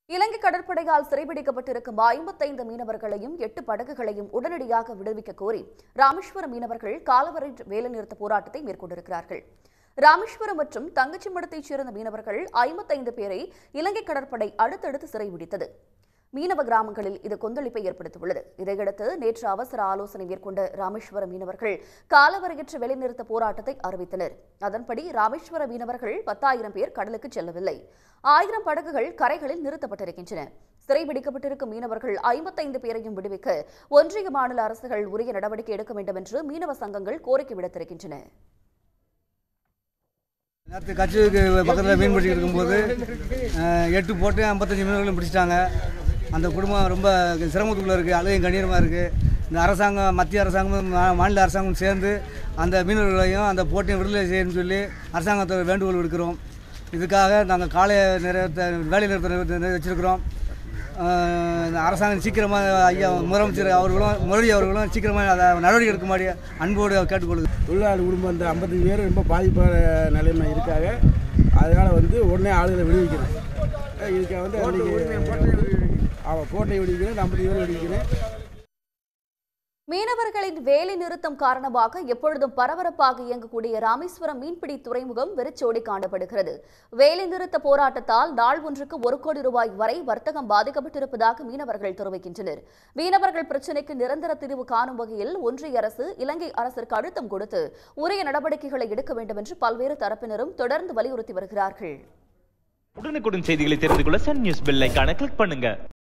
இலங்கை கடற்படையால் சிறைபிடிக்கப்பட்டிருக்கும் ஐம்பத்தைந்து மீனவர்களையும் எட்டு படகுகளையும் உடனடியாக விடுவிக்க கோரி ராமேஸ்வரம் மீனவர்கள் காலவரை வேலைநிறுத்த போராட்டத்தை மேற்கொண்டிருக்கிறார்கள் ராமேஸ்வரம் மற்றும் தங்கச்சிமடத்தைச் சேர்ந்த மீனவர்கள் ஐம்பத்தைந்து பேரை இலங்கை கடற்படை அடுத்தடுத்து சிறைபிடித்தது மீனவ கிராமங்களில் இது கொந்தளிப்பை ஏற்படுத்தியுள்ளது இதையடுத்து நேற்று அவசர ஆலோசனை மேற்கொண்ட ராமேஸ்வரம் மீனவர்கள் காலவரையற்ற வேலைநிறுத்த போராட்டத்தை அறிவித்தனர் அதன்படி ராமேஸ்வர மீனவர்கள் பத்தாயிரம் பேர் கடலுக்கு செல்லவில்லை ஆயிரம் படகுகள் கரைகளில் நிறுத்தப்பட்டிருக்கின்றன சிறைபிடிக்கப்பட்டிருக்கும் மீனவர்கள் ஐம்பத்தைந்து பேரையும் விடுவிக்க ஒன்றிய மாநில அரசுகள் உரிய நடவடிக்கை எடுக்க வேண்டும் என்று மீனவ சங்கங்கள் கோரிக்கை விடுத்திருக்கின்றன நேற்று கட்சிக்கு பக்கத்தில் மீன் பிடிச்சிட்டு இருக்கும்போது அஹ், எட்டு போட்டு ஐம்பத்தஞ்சு மீனவர்களும் பிடிச்சிட்டாங்க அந்த குடும்பம் ரொம்ப சிரமத்துக்குள்ளே இருக்குது அழுகையும் கண்ணீரமாக இருக்குது இந்த அரசாங்கம் மத்திய அரசாங்கமும் மா- மாநில அரசாங்கமும் சேர்ந்து அந்த மீனவர்களையும் அந்த போட்டையும் விடுதலை செய்யணும்னு சொல்லி அரசாங்கத்தை வேண்டுகோள் விடுக்கிறோம் இதுக்காக நாங்கள் காலை நிறுத்த வேலை நிறுத்த வச்சுருக்கிறோம் இந்த அரசாங்கம் சீக்கிரமாக ஐயா முதலமைச்சர் அவர்களும் மோடி அவர்களும் சீக்கிரமாக அதை நடவடிக்கை எடுக்குமாடி அன்போடு கேட்டுக்கொள்கிறேன் தொழிலாளர் குடும்பம் இந்த ஐம்பத்தஞ்சு பேர் ரொம்ப பாதிப்பான நிலைமை இருக்காங்க அதனால் வந்து உடனே ஆளுகளை விடுவிக்கணும் அஹ் இதுக்காக வந்து அன்றைக்கி அவன் கோட்டை விடுவிக்கணும் இந்த ஐம்பத்தஞ்சு பேர் விடுவிக்கணும் மீனவர்களின் வேலை நிறுத்தம் காரணமாக எப்பொழுதும் பரபரப்பாக இயங்கக்கூடிய ராமேஸ்வரம் மீன்பிடி துறைமுகம் வெறிச்சோடி காணப்படுகிறது வேலை நிறுத்த போராட்டத்தால் நாள் ஒன்றுக்கு ஒரு கோடி ரூபாய் வரை வர்த்தகம் பாதிக்கப்பட்டிருப்பதாக மீனவர்கள் தெரிவிக்கின்றனர் மீனவர்கள் பிரச்சினைக்கு நிரந்தர தீர்வு காணும் வகையில் ஒன்றிய அரசு இலங்கை அரசிற்கு அழுத்தம் கொடுத்து உரிய நடவடிக்கைகளை எடுக்க வேண்டும் என்று பல்வேறு தரப்பினரும் தொடர்ந்து வலியுறுத்தி வருகிறார்கள் உடனுக்குடன் செய்திகளை தெரிந்து கொள்ள சன் நியூஸ் பெல் ஐகானை கிளிக் பண்ணுங்க